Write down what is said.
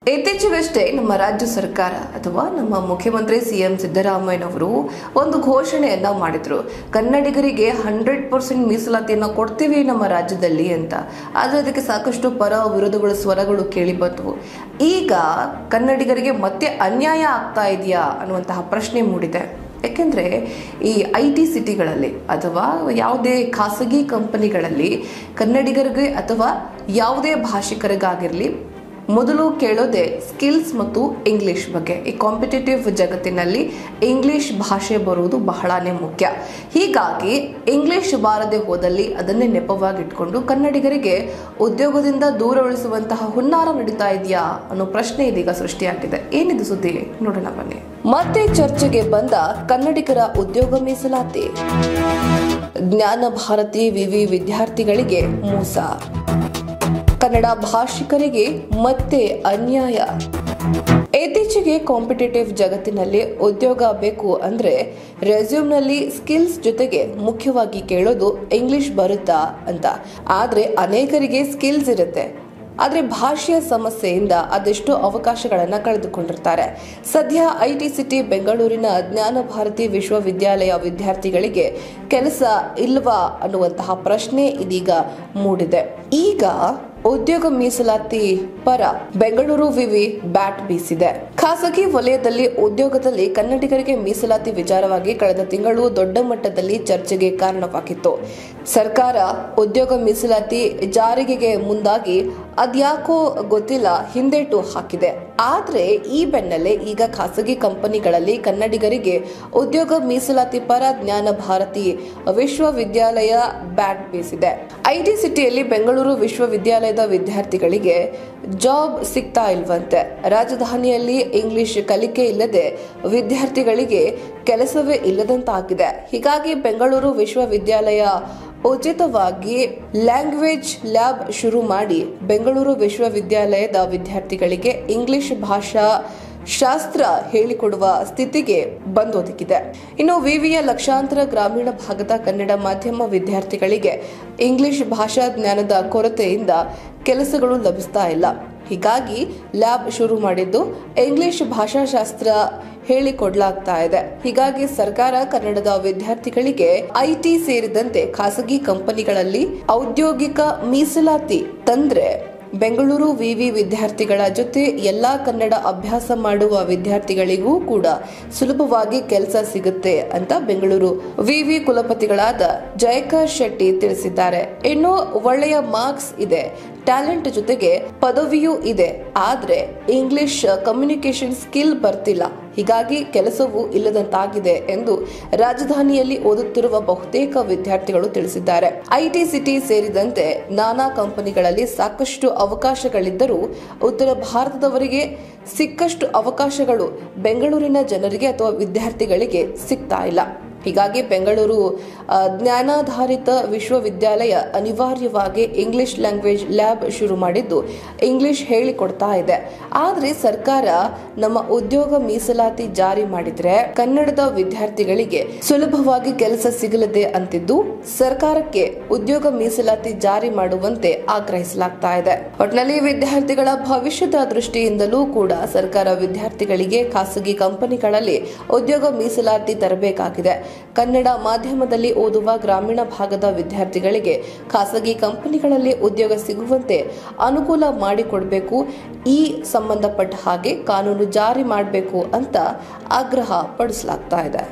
ಇತ್ತೀಚೆಗಷ್ಟೇ ನಮ್ಮ ರಾಜ್ಯ ಸರ್ಕಾರ ಅಥವಾ ನಮ್ಮ ಮುಖ್ಯಮಂತ್ರಿ ಸಿಎಂ ಸಿದ್ದರಾಮಯ್ಯನವರು ಒಂದು ಘೋಷಣೆಯನ್ನ ಮಾಡಿದ್ರು ಕನ್ನಡಿಗರಿಗೆ ಹಂಡ್ರೆಡ್ ಪರ್ಸೆಂಟ್ ಮೀಸಲಾತಿಯನ್ನ ಕೊಡ್ತೀವಿ ನಮ್ಮ ರಾಜ್ಯದಲ್ಲಿ ಅಂತ ಆದ್ರೆ ಅದಕ್ಕೆ ಸಾಕಷ್ಟು ಪರ ವಿರೋಧಗಳು ಸ್ವರಗಳು ಕೇಳಿ ಬಂದವು ಈಗ ಕನ್ನಡಿಗರಿಗೆ ಮತ್ತೆ ಅನ್ಯಾಯ ಆಗ್ತಾ ಇದೆಯಾ ಅನ್ನುವಂತಹ ಪ್ರಶ್ನೆ ಮೂಡಿದೆ ಯಾಕೆಂದರೆ ಈ ಐ ಟಿ ಸಿಟಿಗಳಲ್ಲಿ ಅಥವಾ ಯಾವುದೇ ಖಾಸಗಿ ಕಂಪನಿಗಳಲ್ಲಿ ಕನ್ನಡಿಗರಿಗೆ ಅಥವಾ ಯಾವುದೇ ಭಾಷಿಕರಿಗಾಗಿರಲಿ ಮೊದಲು ಕೇಳೋದೆ ಸ್ಕಿಲ್ಸ್ ಮತ್ತು ಇಂಗ್ಲಿಷ್ ಬಗ್ಗೆ ಈ ಕಾಂಪಿಟೇಟಿವ್ ಜಗತ್ತಿನಲ್ಲಿ ಇಂಗ್ಲಿಷ್ ಭಾಷೆ ಬರುವುದು ಬಹಳನೇ ಮುಖ್ಯ ಹೀಗಾಗಿ ಇಂಗ್ಲಿಷ್ ಬಾರದೆ ಹೋದಲ್ಲಿ ಅದನ್ನೇ ನೆಪವಾಗಿಟ್ಕೊಂಡು ಕನ್ನಡಿಗರಿಗೆ ಉದ್ಯೋಗದಿಂದ ದೂರ ಉಳಿಸುವಂತಹ ಹುನ್ನಾರ ನಡೀತಾ ಇದೆಯಾ ಅನ್ನೋ ಪ್ರಶ್ನೆ ಇದೀಗ ಸೃಷ್ಟಿಯಾಗಿದೆ ಏನಿದು ಸುದ್ದಿ ನೋಡೋಣ ಬನ್ನಿ ಮತ್ತೆ ಚರ್ಚೆಗೆ ಬಂದ ಕನ್ನಡಿಗರ ಉದ್ಯೋಗ ಮೀಸಲಾತಿ ಜ್ಞಾನ ಭಾರತಿ ವಿವಿ ವಿದ್ಯಾರ್ಥಿಗಳಿಗೆ ಮೋಸ ಕನ್ನಡ ಭಾಷಿಕರಿಗೆ ಮತ್ತೆ ಅನ್ಯಾಯ ಇತ್ತೀಚೆಗೆ ಕಾಂಪಿಟೇಟಿವ್ ಜಗತ್ತಿನಲ್ಲಿ ಉದ್ಯೋಗ ಬೇಕು ಅಂದ್ರೆ ರೆಸ್ಯೂಮ್ನಲ್ಲಿ ಸ್ಕಿಲ್ಸ್ ಜೊತೆಗೆ ಮುಖ್ಯವಾಗಿ ಕೇಳೋದು ಇಂಗ್ಲಿಷ್ ಬರುತ್ತಾ ಅಂತ ಆದ್ರೆ ಅನೇಕರಿಗೆ ಸ್ಕಿಲ್ಸ್ ಇರುತ್ತೆ ಆದರೆ ಭಾಷೆಯ ಸಮಸ್ಯೆಯಿಂದ ಅದೆಷ್ಟೋ ಅವಕಾಶಗಳನ್ನು ಕಳೆದುಕೊಂಡಿರ್ತಾರೆ ಸದ್ಯ ಐ ಟಿ ಸಿಟಿ ಬೆಂಗಳೂರಿನ ಜ್ಞಾನ ಭಾರತಿ ವಿಶ್ವವಿದ್ಯಾಲಯ ವಿದ್ಯಾರ್ಥಿಗಳಿಗೆ ಕೆಲಸ ಇಲ್ವಾ ಅನ್ನುವಂತಹ ಪ್ರಶ್ನೆ ಇದೀಗ ಮೂಡಿದೆ ಈಗ ಉದ್ಯೋಗ ಮೀಸಲಾತಿ ಪರ ಬೆಂಗಳೂರು ವಿವಿ ಬ್ಯಾಟ್ ಬೀಸಿದೆ ಖಾಸಗಿ ವಲಯದಲ್ಲಿ ಉದ್ಯೋಗದಲ್ಲಿ ಕನ್ನಡಿಗರಿಗೆ ಮೀಸಲಾತಿ ವಿಚಾರವಾಗಿ ಕಳೆದ ತಿಂಗಳು ದೊಡ್ಡ ಮಟ್ಟದಲ್ಲಿ ಚರ್ಚೆಗೆ ಕಾರಣವಾಗಿತ್ತು ಸರ್ಕಾರ ಉದ್ಯೋಗ ಮೀಸಲಾತಿ ಜಾರಿಗೆಗೆ ಮುಂದಾಗಿ ಅದ್ಯಾಕೋ ಗೊತ್ತಿಲ್ಲ ಹಿಂದೇಟು ಹಾಕಿದೆ ಆದ್ರೆ ಈ ಬೆನ್ನಲ್ಲೇ ಈಗ ಖಾಸಗಿ ಕಂಪನಿಗಳಲ್ಲಿ ಕನ್ನಡಿಗರಿಗೆ ಉದ್ಯೋಗ ಮೀಸಲಾತಿ ಪರ ಜ್ಞಾನ ಭಾರತಿ ವಿಶ್ವವಿದ್ಯಾಲಯ ಬ್ಯಾಟ್ ಬೀಸಿದೆ ಐಟಿ ಸಿಟಿಯಲ್ಲಿ ಬೆಂಗಳೂರು ವಿಶ್ವವಿದ್ಯಾಲಯದ ವಿದ್ಯಾರ್ಥಿಗಳಿಗೆ ಜಾಬ್ ಸಿಗ್ತಾ ಇಲ್ವಂತೆ ರಾಜಧಾನಿಯಲ್ಲಿ ಇಂಗ್ಲಿಷ್ ಕಲಿಕೆ ಇಲ್ಲದೆ ವಿದ್ಯಾರ್ಥಿಗಳಿಗೆ ಕೆಲಸವೇ ಇಲ್ಲದಂತಾಗಿದೆ ಹೀಗಾಗಿ ಬೆಂಗಳೂರು ವಿಶ್ವವಿದ್ಯಾಲಯ ಉಚಿತವಾಗಿ ಲ್ಯಾಂಗ್ವೇಜ್ ಲ್ಯಾಬ್ ಶುರು ಮಾಡಿ ಬೆಂಗಳೂರು ವಿಶ್ವವಿದ್ಯಾಲಯದ ವಿದ್ಯಾರ್ಥಿಗಳಿಗೆ ಇಂಗ್ಲಿಷ್ ಭಾಷಾ ಶಾಸ್ತ್ರ ಹೇಳಿಕೊಡುವ ಸ್ಥಿತಿಗೆ ಬಂದೊದಗಿದೆ ಇನ್ನು ವಿವಿಯ ಲಕ್ಷಾಂತರ ಗ್ರಾಮೀಣ ಭಾಗದ ಕನ್ನಡ ಮಾಧ್ಯಮ ವಿದ್ಯಾರ್ಥಿಗಳಿಗೆ ಇಂಗ್ಲಿಷ್ ಭಾಷಾ ಜ್ಞಾನದ ಕೊರತೆಯಿಂದ ಕೆಲಸಗಳು ಲಭಿಸ್ತಾ ಇಲ್ಲ ಹೀಗಾಗಿ ಲ್ಯಾಬ್ ಶುರು ಮಾಡಿದ್ದು ಇಂಗ್ಲಿಷ್ ಭಾಷಾಶಾಸ್ತ್ರ ಹೇಳಿಕೊಡ್ಲಾಗ್ತಾ ಇದೆ ಹೀಗಾಗಿ ಸರ್ಕಾರ ಕನ್ನಡದ ವಿದ್ಯಾರ್ಥಿಗಳಿಗೆ ಐಟಿ ಸೇರಿದಂತೆ ಖಾಸಗಿ ಕಂಪನಿಗಳಲ್ಲಿ ಔದ್ಯೋಗಿಕ ಮೀಸಲಾತಿ ತಂದ್ರೆ ಬೆಂಗಳೂರು ವಿವಿ ವಿದ್ಯಾರ್ಥಿಗಳ ಜೊತೆ ಎಲ್ಲಾ ಕನ್ನಡ ಅಭ್ಯಾಸ ಮಾಡುವ ವಿದ್ಯಾರ್ಥಿಗಳಿಗೂ ಕೂಡ ಸುಲಭವಾಗಿ ಕೆಲಸ ಸಿಗುತ್ತೆ ಅಂತ ಬೆಂಗಳೂರು ವಿವಿ ಕುಲಪತಿಗಳಾದ ಜಯಕರ್ ಶೆಟ್ಟಿ ತಿಳಿಸಿದ್ದಾರೆ ಇನ್ನು ಒಳ್ಳೆಯ ಮಾರ್ಕ್ಸ್ ಇದೆ ಟ್ಯಾಲೆಂಟ್ ಜೊತೆಗೆ ಪದವಿಯೂ ಇದೆ ಆದ್ರೆ ಇಂಗ್ಲಿಷ್ ಕಮ್ಯುನಿಕೇಶನ್ ಸ್ಕಿಲ್ ಬರ್ತಿಲ್ಲ ಹೀಗಾಗಿ ಕೆಲಸವೂ ಇಲ್ಲದಂತಾಗಿದೆ ಎಂದು ರಾಜಧಾನಿಯಲ್ಲಿ ಓದುತ್ತಿರುವ ಬಹುತೇಕ ವಿದ್ಯಾರ್ಥಿಗಳು ತಿಳಿಸಿದ್ದಾರೆ ಐಟಿ ಸಿಟಿ ಸೇರಿದಂತೆ ನಾನಾ ಕಂಪನಿಗಳಲ್ಲಿ ಸಾಕಷ್ಟು ಅವಕಾಶಗಳಿದ್ದರೂ ಉತ್ತರ ಭಾರತದವರಿಗೆ ಸಿಕ್ಕಷ್ಟು ಅವಕಾಶಗಳು ಬೆಂಗಳೂರಿನ ಜನರಿಗೆ ಅಥವಾ ವಿದ್ಯಾರ್ಥಿಗಳಿಗೆ ಸಿಗ್ತಾ ಇಲ್ಲ ಹೀಗಾಗಿ ಬೆಂಗಳೂರು ಆ, ಜ್ಞಾನಾಧಾರಿತ ವಿಶ್ವವಿದ್ಯಾಲಯ ಅನಿವಾರ್ಯವಾಗಿ ಇಂಗ್ಲಿಷ್ ಲ್ಯಾಂಗ್ವೇಜ್ ಲ್ಯಾಬ್ ಶುರು ಮಾಡಿದ್ದು ಇಂಗ್ಲಿಷ್ ಹೇಳಿಕೊಡ್ತಾ ಇದೆ ಆದರೆ ಸರ್ಕಾರ ನಮ್ಮ ಉದ್ಯೋಗ ಮೀಸಲಾತಿ ಜಾರಿ ಮಾಡಿದ್ರೆ ಕನ್ನಡದ ವಿದ್ಯಾರ್ಥಿಗಳಿಗೆ ಸುಲಭವಾಗಿ ಕೆಲಸ ಸಿಗಲಿದೆ ಅಂತಿದ್ದು ಸರ್ಕಾರಕ್ಕೆ ಉದ್ಯೋಗ ಮೀಸಲಾತಿ ಜಾರಿ ಮಾಡುವಂತೆ ಆಗ್ರಹಿಸಲಾಗ್ತಾ ಇದೆ ಒಟ್ನಲ್ಲಿ ವಿದ್ಯಾರ್ಥಿಗಳ ಭವಿಷ್ಯದ ದೃಷ್ಟಿಯಿಂದಲೂ ಕೂಡ ಸರ್ಕಾರ ವಿದ್ಯಾರ್ಥಿಗಳಿಗೆ ಖಾಸಗಿ ಕಂಪನಿಗಳಲ್ಲಿ ಉದ್ಯೋಗ ಮೀಸಲಾತಿ ತರಬೇಕಾಗಿದೆ ಕನ್ನಡ ಮಾಧ್ಯಮದಲ್ಲಿ ಓದುವ ಗ್ರಾಮೀಣ ಭಾಗದ ವಿದ್ಯಾರ್ಥಿಗಳಿಗೆ ಖಾಸಗಿ ಕಂಪನಿಗಳಲ್ಲಿ ಉದ್ಯೋಗ ಸಿಗುವಂತೆ ಅನುಕೂಲ ಮಾಡಿಕೊಡಬೇಕು ಈ ಸಂಬಂಧಪಟ್ಟ ಹಾಗೆ ಕಾನೂನು ಜಾರಿ ಮಾಡಬೇಕು ಅಂತ ಆಗ್ರಹ ಪಡಿಸಲಾಗ್ತಾ ಇದೆ